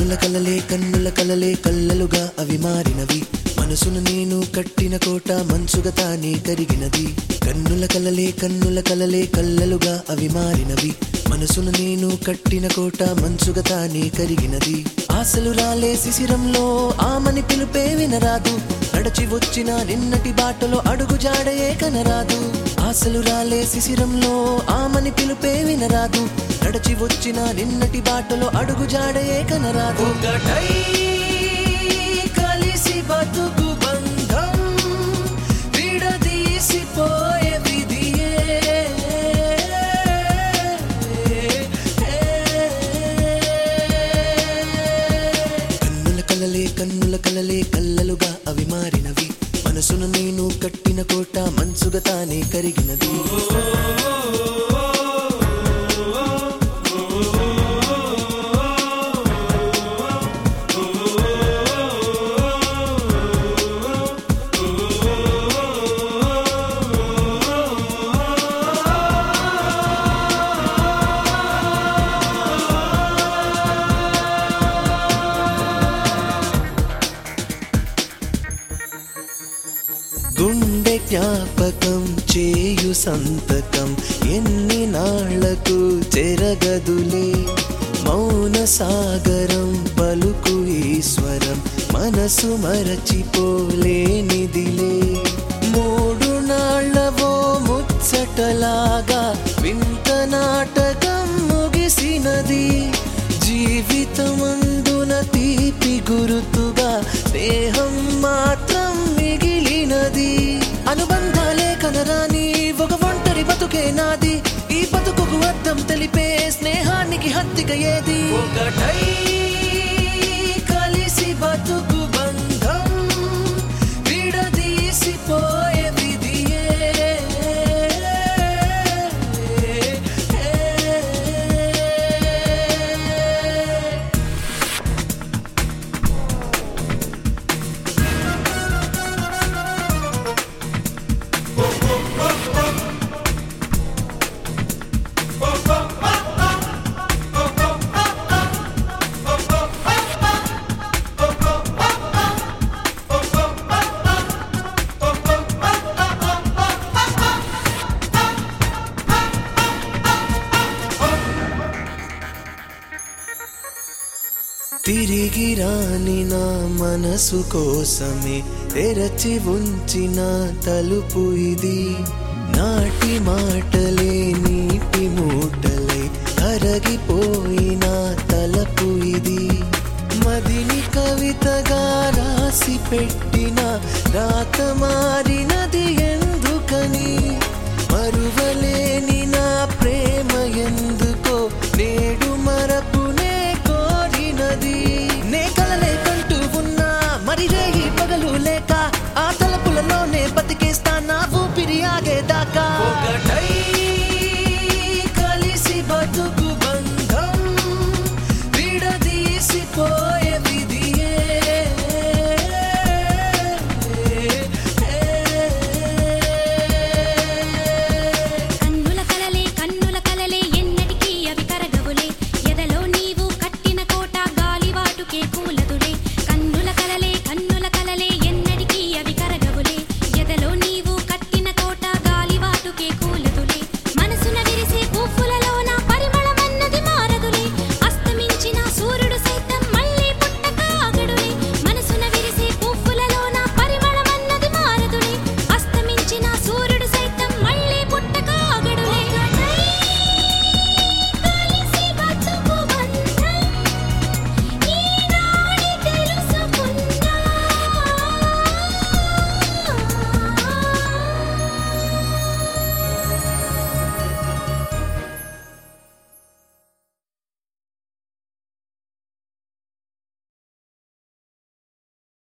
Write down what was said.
కన్నుల కలలే కన్నుల కలలే కల్లలుగా అవి మారినవి మనసును నేను కట్టిన కోట మంచుగా తానే కరిగినది కన్నుల కలలే కన్నుల కలలే కల్లలుగా అవి మారినవి మనసును నేను కట్టిన కోట మంచుగా తానే కరిగినది ఆశలు రాలే శిశిరంలో ఆమని పిలుపే వినరాదు నడచి వచ్చిన నిన్నటి బాటలో అడుగు జాడయే కనరాదు ఆశలు రాలే శిశిరంలో ఆమని పిలుపే వినరాదు నడచి వచ్చిన నిన్నటి బాటలో అడుగు జాడయే కనరాదు ఒకటై కలిసి బతుకు బంధం విడదీసిపోయే విధియే కన్నుల కలలే కన్నుల కలలే కల్లలుగా అవి మారినవి మనసును నేను కట్టిన కోట మనసుగా తానే కరిగినది గుండె జ్ఞాపకం చేయు సంతకం ఎన్ని నాళ్లకు చెరగదులే మౌన సాగరం పలుకు ఈశ్వరం మనసు మరచిపోలేనిదిలే మూడు నాళ్ళవో ముచ్చటలాగా వింత నాటకం ముగిసినది జీవితమందున తీపి గురుతుగా దేహం మాత్రం మిగిలినది అనుబంధాలే కనరాని ఒక ఒంటరి బతుకే నాది ఈ బతుకుకు అర్థం తెలిపే స్నేహానికి హత్తిక ఏది ఒకటై కలిసి బతుకు బంధం విడదీసిపోయే విధియే తిరిగి రాని నా మనసు కోసమే తెరచి ఉంచిన తలుపు ఇది నాటి మాటలే నీ